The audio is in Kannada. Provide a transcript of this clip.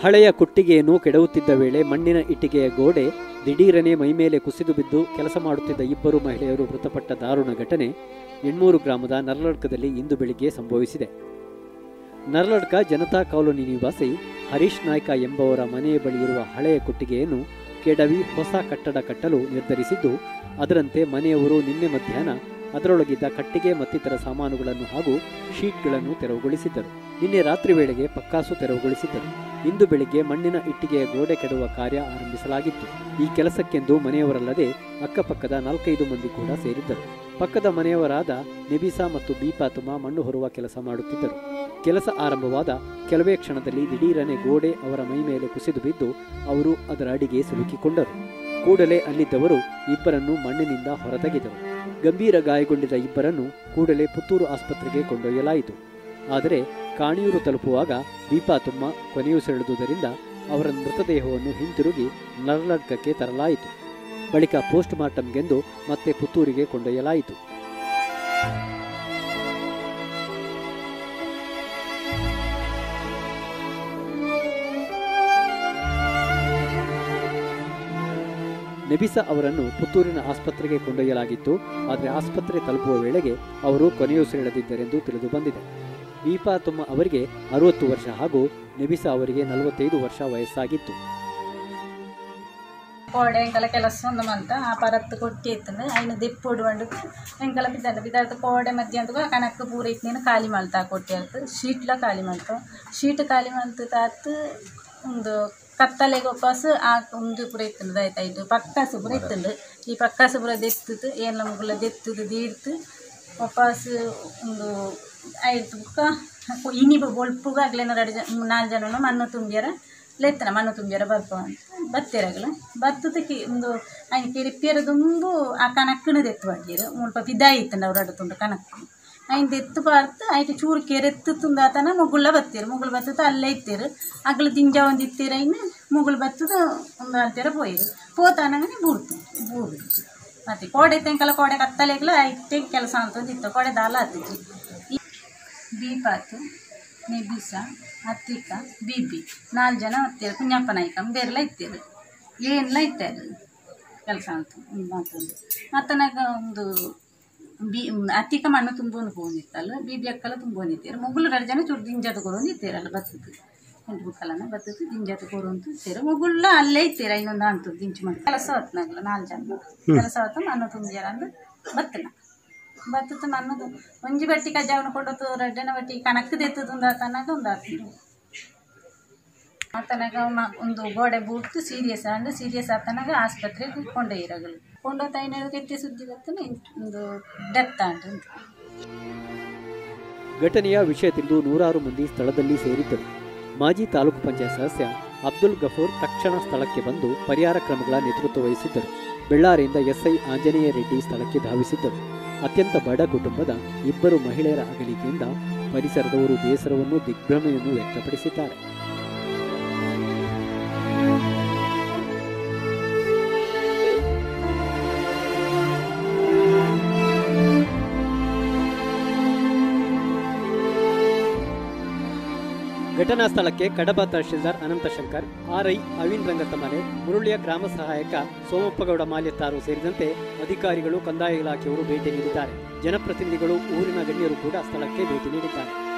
ಹಳೆಯ ಕುಟ್ಟಿಗೆಯನ್ನು ಕೆಡವುತ್ತಿದ್ದ ವೇಳೆ ಮಣ್ಣಿನ ಇಟ್ಟಿಗೆಯ ಗೋಡೆ ದಿಢೀರನೆ ಮೈಮೇಲೆ ಕುಸಿದು ಬಿದ್ದು ಕೆಲಸ ಮಾಡುತ್ತಿದ್ದ ಇಬ್ಬರು ಮಹಿಳೆಯರು ಮೃತಪಟ್ಟ ದಾರುಣ ಘಟನೆ ಎಣ್ಮೂರು ಗ್ರಾಮದ ನರ್ಲಡ್ಕದಲ್ಲಿ ಇಂದು ಬೆಳಿಗ್ಗೆ ಸಂಭವಿಸಿದೆ ನರ್ಲಡ್ಕ ಜನತಾ ಕಾಲೋನಿ ನಿವಾಸಿ ಹರೀಶ್ ನಾಯ್ಕ ಎಂಬವರ ಮನೆಯ ಬಳಿ ಇರುವ ಹಳೆಯ ಕುಟ್ಟಿಗೆಯನ್ನು ಕೆಡವಿ ಹೊಸ ಕಟ್ಟಡ ಕಟ್ಟಲು ನಿರ್ಧರಿಸಿದ್ದು ಅದರಂತೆ ಮನೆಯವರು ನಿನ್ನೆ ಮಧ್ಯಾಹ್ನ ಅದರೊಳಗಿದ್ದ ಕಟ್ಟಿಗೆ ಮತ್ತಿತರ ಸಾಮಾನುಗಳನ್ನು ಹಾಗೂ ಶೀಟ್ಗಳನ್ನು ತೆರವುಗೊಳಿಸಿದ್ದರು ನಿನ್ನೆ ರಾತ್ರಿ ವೇಳೆಗೆ ಪಕ್ಕಾಸು ತೆರವುಗೊಳಿಸಿದ್ದರು ಇಂದು ಬೆಳಿಗ್ಗೆ ಮಣ್ಣಿನ ಇಟ್ಟಿಗೆಯ ಗೋಡೆ ಕೆಡುವ ಕಾರ್ಯ ಆರಂಭಿಸಲಾಗಿತ್ತು ಈ ಕೆಲಸಕ್ಕೆಂದು ಮನೆಯವರಲ್ಲದೆ ಅಕ್ಕಪಕ್ಕದ ನಾಲ್ಕೈದು ಮಂದಿ ಕೂಡ ಸೇರಿದ್ದರು ಪಕ್ಕದ ಮನೆಯವರಾದ ನೆಬಿಸಾ ಮತ್ತು ಬೀಪಾತುಮ ಮಣ್ಣು ಹೊರುವ ಕೆಲಸ ಮಾಡುತ್ತಿದ್ದರು ಕೆಲಸ ಆರಂಭವಾದ ಕೆಲವೇ ಕ್ಷಣದಲ್ಲಿ ದಿಢೀರನೆ ಗೋಡೆ ಅವರ ಮೈ ಮೇಲೆ ಕುಸಿದು ಬಿದ್ದು ಅವರು ಅದರ ಅಡಿಗೆ ಸಿಲುಕಿಕೊಂಡರು ಕೂಡಲೇ ಅಲ್ಲಿದ್ದವರು ಇಬ್ಬರನ್ನು ಮಣ್ಣಿನಿಂದ ಹೊರತೆಗೆದರು ಗಂಭೀರ ಗಾಯಗೊಂಡಿದ್ದ ಇಬ್ಬರನ್ನು ಕೂಡಲೇ ಪುತ್ತೂರು ಆಸ್ಪತ್ರೆಗೆ ಕೊಂಡೊಯ್ಯಲಾಯಿತು ಆದರೆ ಕಾಣಿಯೂರು ತಲುಪುವಾಗ ದೀಪಾತುಮ್ಮ ಕೊನೆಯುಸಿರೆಳೆದುದರಿಂದ ಅವರ ಮೃತದೇಹವನ್ನು ಹಿಂತಿರುಗಿ ನರ್ಲಡ್ಕಕ್ಕೆ ತರಲಾಯಿತು ಬಳಿಕ ಪೋಸ್ಟ್ ಮಾರ್ಟಂಗೆಂದು ಮತ್ತೆ ಪುತ್ತೂರಿಗೆ ಕೊಂಡೊಯ್ಯಲಾಯಿತು ನೆಬಿಸಾ ಅವರನ್ನು ಪುತ್ತೂರಿನ ಆಸ್ಪತ್ರೆಗೆ ಕೊಂಡೊಯ್ಯಲಾಗಿತ್ತು ಆದರೆ ಆಸ್ಪತ್ರೆ ತಲುಪುವ ವೇಳೆಗೆ ಅವರು ಕೊನೆಯುಸಿರೆಳೆದಿದ್ದರೆಂದು ತಿಳಿದು ಬಂದಿದೆ ದೀಪಾ ತುಮ್ಮ ಅವರಿಗೆ ಅರವತ್ತು ವರ್ಷ ಹಾಗೂ ನೆಬಿಸಾ ಅವರಿಗೆ ನಲವತ್ತೈದು ವರ್ಷ ವಯಸ್ಸಾಗಿತ್ತು ಕೋಡೆ ಎಂಕಲ ಕೆಲಸ ಒಂದು ಮಂತ ಆ ಪರತ್ತು ಕೊಟ್ಟಿ ಇತ್ತಂದು ಐನು ದೆಪ್ಪೊಡು ಬಂಡು ಎಂಕಲ ಬಿದ್ದಾಡ ಬಿದ್ದಾಡ್ತು ಕೋಡೆ ಮಧ್ಯ ಅಂತ ಕಣಕ್ಕೆ ಪೂರ ಇತ್ತು ಖಾಲಿ ಮಲ್ತಾ ಕೊಟ್ಟಿ ಆಯ್ತು ಶೀಟ್ಲ ಖಾಲಿ ಮಲ್ತು ಶೀಟ್ ಖಾಲಿ ಮಲ್ತು ತಾತು ಒಂದು ಕತ್ತಲೆಗೆ ಒಪ್ಪಾಸ ಆ ಒಂದು ಪೂರ ಇತ್ತಂದು ಆಯ್ತಾಯ್ತು ಪಕ್ಕಾಸು ಪೂರ ಇತ್ತಂದು ಈ ಪಕ್ಕಾಸು ಪೂರ ದೆತ್ತದು ಏನು ನಮಗೆಲ್ಲ ದೆತ್ತದು ದೀಡ್ತು ವಾಪಸ್ ಒಂದು ಆಯ್ತು ಬುಕ್ಕ ಇನಿ ಬೊಳ್ಪುಗ ಆಗ್ಲೇನ ಎರಡು ಜನ ನಾಲ್ಕು ಜನ ಮಣ್ಣು ತುಂಬ್ಯಾರ ಲೆತ್ತನ ಮಣ್ಣು ತುಂಬ್ಯಾರ ಬರ್ಪ ಅಂತ ಬತ್ತಿರಗಲ ಬತ್ತದಕ್ಕೆ ಒಂದು ಆಯ್ನ ಕಿರಿಪಿಯರ ದುಂಬು ಆ ಕಣಕ್ಕನ ದೆತ್ತು ಬಾಗಿರು ಮುಲ್ಪ ಪಿದಾಯಿ ಇತ್ತಂಡ ಅವ್ರ ಅಡ್ಡ ಕಣಕ್ಕು ఆయన ఎత్తు పాడితే ఆయన చూరు కెరెత్తుతుంది అతను ముగ్గుల్లో బత్తారు ముగ్గులు బతుకుతూ అల్లే ఇత్తారు అగ్గులు దింజ ఉంది ఇత్తారు అయిన ముగ్గులు బతుకుతూ అంటారు పోయారు పోతానగానే బూడుతుంది బూడు ಮತ್ತೆ ಕೋಡೆ ತೆಂಕಲ ಕೋಡೆ ಕತ್ತಲೆಗ್ಲ ಐತೆ ಕೆಲಸ ಅಂತ ಇತ್ತು ಕೋಡೆ ದಾಲ ಹತ್ತಿತ್ತು ದೀಪಾತು ನೆಬಿಸ ಅತ್ತಿಕ ಬಿಬಿ ನಾಲ್ಕು ಜನ ಹತ್ತಿರ ಕುഞ്ഞಪ್ಪ ನಾಯ್ಕ ಬೇರೆಲ್ಲ ಇತ್ತಾರೆ ಏನೆಲ್ಲ ಇತ್ತಾರೆ ಕೆಲಸ ಅಂತ ಮಾತೊಂದು ಮತ್ತನಾಗ ಒಂದು ಬಿ ಅತ್ತಿಕ ಮಣ್ಣು ತುಂಬೋನು ಹೋಗಿತ್ತಲ್ಲ ಬೀಬಿ ಅಕ್ಕಲ ತುಂಬೋನಿತ್ತಾರೆ ಮುಗ್ಳು ಎರಡು ಜನ ಚೂರು ದಿಂಜದ ಕೊರೋನು ಇತ್ತೀರಲ್ಲ ಬತ್ತದು ಎಂಟು ಬುಕ್ಕಲನ್ನ ಬತ್ತದು ದಿಂಜದ ಕೊರೋಂತು ಇತ್ತೀರ ಮುಗುಳ್ಳ ಅಲ್ಲೇ ಇತ್ತೀರ ಇನ್ನೊಂದು ಅಂತು ದಿಂಚು ಮಾಡಿ ಕೆಲಸ ಹೊತ್ನಾಗಲ್ಲ ನಾಲ್ಕು ಜನ ಕೆಲಸ ಹೊತ್ತು ಮಣ್ಣು ತುಂಬ್ಯಾರ ಅಂದ್ರೆ ಬತ್ತನ ಬತ್ತದ ಮಣ್ಣದು ಒಂಜಿ ಬಟ್ಟಿ ಕಜ್ಜಾವನ ಕೊಡೋದು ರಡ್ಡನ ಬಟ್ಟಿ ಕಣಕ್ಕದ ಎತ್ತದು ಒಂದು ಆತನಾಗ ಒಂದು ಆತನು ಆತನಾಗ ಮ- ಒಂದು ಗೋಡೆ ಬೂಟ್ಟು ಸೀರಿಯಸ್ ಅಂದ್ರೆ ಸೀರಿಯಸ್ ಆತನಾಗ ಆಸ್ಪತ್ರೆಗೆ ಕೊಂಡೊಯ್ಯಿರಗಲು ಕೊಂಡೋತ ಐನೂರು ಕೆತ್ತಿ ಸುದ್ದಿ ಬರ್ತಾನೆ ಒಂದು ಡೆತ್ ಅಂತ ಘಟನೆಯ ವಿಷಯ ತಿಳಿದು ನೂರಾರು ಮಂದಿ ಸ್ಥಳದಲ್ಲಿ ಸೇರಿದ್ದರು ಮಾಜಿ ತಾಲೂಕು ಪಂಚಾಯತ್ ಸದಸ್ಯ ಅಬ್ದುಲ್ ಗಫೂರ್ ತಕ್ಷಣ ಸ್ಥಳಕ್ಕೆ ಬಂದು ಪರಿಹಾರ ಕ್ರಮಗಳ ನೇತೃತ್ವ ವಹಿಸಿದ್ದರು ಬೆಳ್ಳಾರಿಯಿಂದ ಎಸ್ಐ ಆಂಜನೇಯ ರೆಡ್ಡಿ ಸ್ಥಳಕ್ಕೆ ಧಾವಿಸಿದ್ದರು ಅತ್ಯಂತ ಬಡ ಕುಟುಂಬದ ಇಬ್ಬರು ಮಹಿಳೆಯರ ಅಗಲಿಕೆಯಿಂದ ಪರಿಸರದವರು ಬೇಸರವನ್ನು ದಿಗ್ಭ್ರಮೆಯನ್ನು ವ್ಯಕ್ತಪಡಿಸಿದ್ದಾರೆ ಘಟನಾ ಸ್ಥಳಕ್ಕೆ ಕಡಬ ತಹಶೀಲ್ದಾರ್ ಅನಂತಶಂಕರ್ ಆರ್ಐ ಅವಿನ್ ರಂಗತಮನೆ ಮುರುಳಿಯ ಗ್ರಾಮ ಸಹಾಯಕ ಸೋಮಪ್ಪಗೌಡ ಮಾಲ್ಯತ್ತಾರು ಸೇರಿದಂತೆ ಅಧಿಕಾರಿಗಳು ಕಂದಾಯ ಇಲಾಖೆಯವರು ಭೇಟಿ ನೀಡಿದ್ದಾರೆ ಜನಪ್ರತಿನಿಧಿಗಳು ಊರಿನ ಗಣ್ಯರು ಕೂಡ ಸ್ಥಳಕ್ಕೆ ಭೇಟಿ ನೀಡಿದ್ದಾರೆ